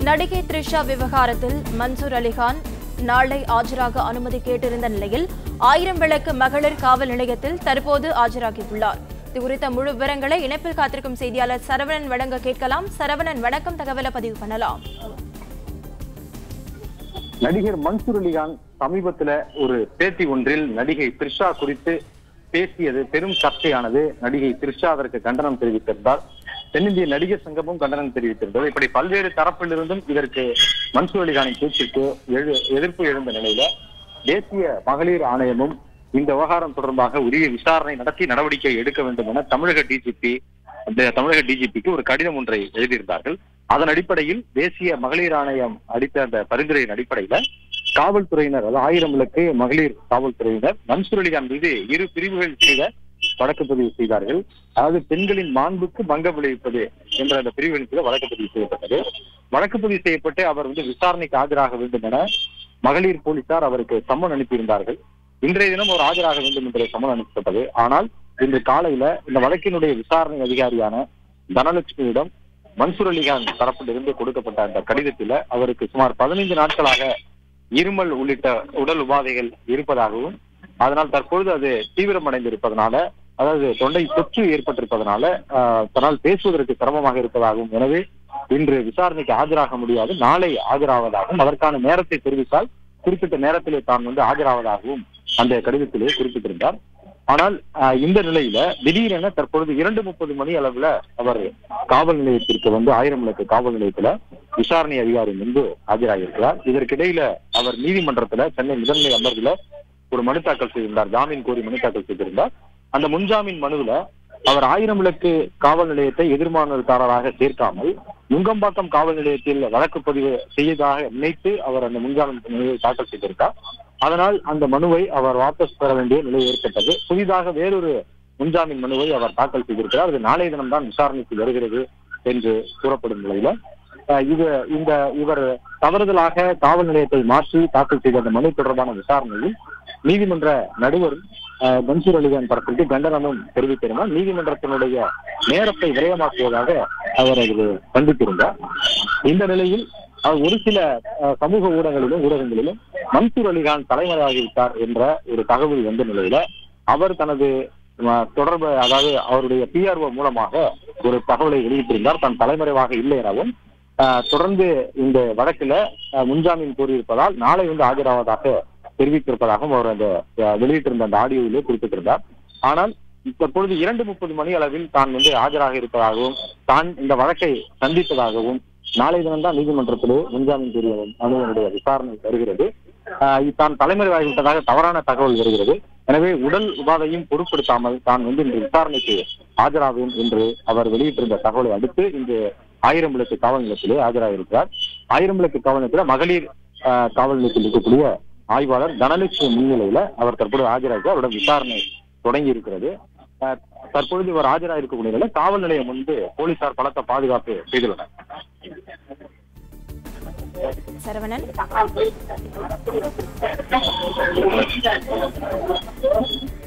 நடிகை த்ரிஷா விவகாரத்தில் மன்சூர் அலிகான் நாளை ஆஜராக அனுமதி கேட்டிருந்த நிலையில் ஆயிரம் விளக்கு மகளிர் காவல் நிலையத்தில் தற்போது ஆஜராகியுள்ளார் இது குறித்த முழு விவரங்களை இணைப்பில் காத்திருக்கும் செய்தியாளர் சரவணன் வழங்க கேட்கலாம் சரவணன் வணக்கம் தகவலை பதிவு பண்ணலாம் நடிகர் மன்சூர் அலிகான் சமீபத்துல ஒரு பேட்டி ஒன்றில் நடிகை த்ரிஷா குறித்து பேசியது பெரும் சர்ச்சையானது நடிகை த்ரிஷா அதற்கு கண்டனம் தெரிவித்திருந்தார் தென்னிந்திய நடிகர் சங்கமும் கண்டனம் தெரிவித்திருந்தது இப்படி பல்வேறு தரப்பிலிருந்தும் இதற்கு மன்சூர் அலிகானின் பேச்சுக்கு எழு- எதிர்ப்பு எழுந்த நிலையில தேசிய மகளிர் ஆணையமும் இந்த விவகாரம் தொடர்பாக உரிய விசாரணை நடத்தி நடவடிக்கை எடுக்க வேண்டும் என தமிழக டிஜிபி தமிழக டிஜிபிக்கு ஒரு கடிதம் ஒன்றை எழுதியிருந்தார்கள் அதன் அடிப்படையில் தேசிய மகளிர் ஆணையம் அடித்த அந்த பரிந்துரையின் அடிப்படையில காவல்துறையினர் அதாவது ஆயிரம் விளக்கு மகளிர் காவல்துறையினர் மன்சூர் அலிகான் மீது இரு பிரிவுகள் செய்த வழக்கு பதிவு செய்தார்கள் அதாவது பெண்களின் மாண்புக்கு பங்கம் விளைவிப்பது என்ற அந்த பிரிவுகளின் கீழ் வழக்கு பதிவு செய்யப்பட்டது வழக்கு பதிவு செய்யப்பட்டு அவர் வந்து விசாரணைக்கு ஆஜராக வேண்டும் என மகளிர் போலீசார் அவருக்கு சம்மன் அனுப்பியிருந்தார்கள் இன்றைய தினம் அவர் ஆஜராக வேண்டும் என்ற சம்மன் அனுப்பப்பட்டது ஆனால் இன்று காலையில இந்த வழக்கினுடைய விசாரணை அதிகாரியான தனலட்சுமியிடம் மன்சூர் அலிகான் தரப்பிலிருந்து கொடுக்கப்பட்ட அந்த கடிதத்தில அவருக்கு சுமார் பதினைந்து நாட்களாக இருமல் உள்ளிட்ட உடல் உபாதைகள் இருப்பதாகவும் அதனால் தற்பொழுது அது தீவிரமடைந்திருப்பதனால அதாவது தொண்டை தொற்று ஏற்பட்டிருப்பதனால ஆஹ், தன்னால் பேசுவதற்கு சிரமமாக இருப்பதாகவும் எனவே இன்று விசாரணைக்கு ஆஜராக முடியாது நாளை ஆஜராவதாகவும் அதற்கான நேரத்தை தெரிவித்தால் குறிப்பிட்ட நேரத்திலே தான் வந்து ஆஜராவதாகவும் அந்த கடிதத்திலே குறிப்பிட்டிருந்தார் ஆனால் ஆஹ், இந்த நிலையில திடீரென தற்பொழுது இரண்டு முப்பது மணி அளவுல அவர் காவல் நிலையத்திற்கு வந்து ஆயிரம் விளக்கு காவல் நிலையத்துல விசாரணை அதிகாரி முன்பு ஆஜராகியிருக்கிறார் இதற்கிடையில அவர் நீதிமன்றத்துல சென்னை முதன்மை அமர்வுல ஒரு மனு தாக்கல் செய்திருந்தார் ஜாமீன் கோரி மனு தாக்கல் செய்திருந்தார் அந்த முன்ஜாமீன் மனுவுல அவர் ஆயிரம் விளக்கு காவல் நிலையத்தை எதிர்மானதாரராக சேர்க்காமல் நுங்கம்பாக்கம் காவல் நிலையத்தில் வழக்கு பதிவு செய்ததாக நினைத்து அவர் அந்த முன்ஜாமீன் மனுவை தாக்கல் செய்திருக்கார் அதனால் அந்த மனுவை அவர் வாபஸ் பெற வேண்டிய நிலை ஏற்பட்டது புதிதாக வேறொரு முன்ஜாமீன் மனுவை அவர் தாக்கல் செய்திருக்கிறார் அது நாளைய தினம்தான் விசாரணைக்கு வருகிறது என்று கூறப்படும் நிலையில அஹ், இது இந்த இவர் தவறுதலாக காவல் நிலையத்தை மாற்றி தாக்கல் செய்த அந்த மனு தொடர்பான விசாரணையில் நீதிமன்ற நடுவர் அஹ், மன்சூர் அலிகான் தரப்பிற்கு கண்டனமும் தெரிவித்திருந்தார் நீதிமன்றத்தினுடைய நேரத்தை விரயமாக்குவதாக அவர் அதில் கண்டித்திருந்தார் இந்த நிலையில் அவர் ஒரு சில அஹ், சமூக ஊடகங்களிலும் ஊடகங்களிலும் மன்சூர் அலிகான் தலைமறையாகிவிட்டார் என்ற ஒரு தகவல் வந்த நிலையில அவர் தனது அஹ், தொடர்பு அதாவது அவருடைய பிஆர்ஓ மூலமாக ஒரு தகவலை வெளியிட்டிருந்தார் தான் தலைமறைவாக இல்லை எனவும் அஹ், தொடர்ந்து இந்த வழக்குல அஹ், முன்ஜாமீன் கோரியிருப்பதால் நாளை வந்து ஆஜராவதாக தெரிவித்திருப்பதாகவும் அவர் அந்த அஹ், வெளியிட்டிருந்த அந்த ஆடியோவிலே குறிப்பிட்டிருந்தார் ஆனால் தற்பொழுது இரண்டு முப்பது மணி அளவில் தான் வந்து ஆஜராக இருப்பதாகவும் தான் இந்த வழக்கை சந்தித்ததாகவும் நாளை தினம்தான் நீதிமன்றத்திலே முன்ஜாமீன் கோரிய மனுவினுடைய விசாரணை வருகிறது ஆஹ் தான் தலைமறைவாகிவிட்டதாக தவறான தகவல் வருகிறது எனவே உடல் உபாதையும் பொருட்படுத்தாமல் தான் வந்து இந்த விசாரணைக்கு ஆஜராகும் என்று அவர் வெளியிட்டிருந்த தகவலை அடுத்து இன்று ஆயிரம் விளக்கு காவல் நிலையத்திலே ஆஜராகியிருக்கிறார் ஆயிரம் விளக்கு காவல் நிலையத்தில் மகளிர் ஆஹ் காவல் நிலையத்தில் இருக்கக்கூடிய ஆய்வாளர் தனலட்சுமி முன்னிலையில அவர் தற்போது ஆஜராகி அவருடன் விசாரணை தொடங்கி இருக்கிறது ஆஹ் தற்பொழுது இவர் ஆஜராக இருக்கக்கூடிய நிலையில காவல் நிலையம் முன்பு போலீசார் பலத்த பாதுகாப்பு செய்துள்ளனர் சரவணன்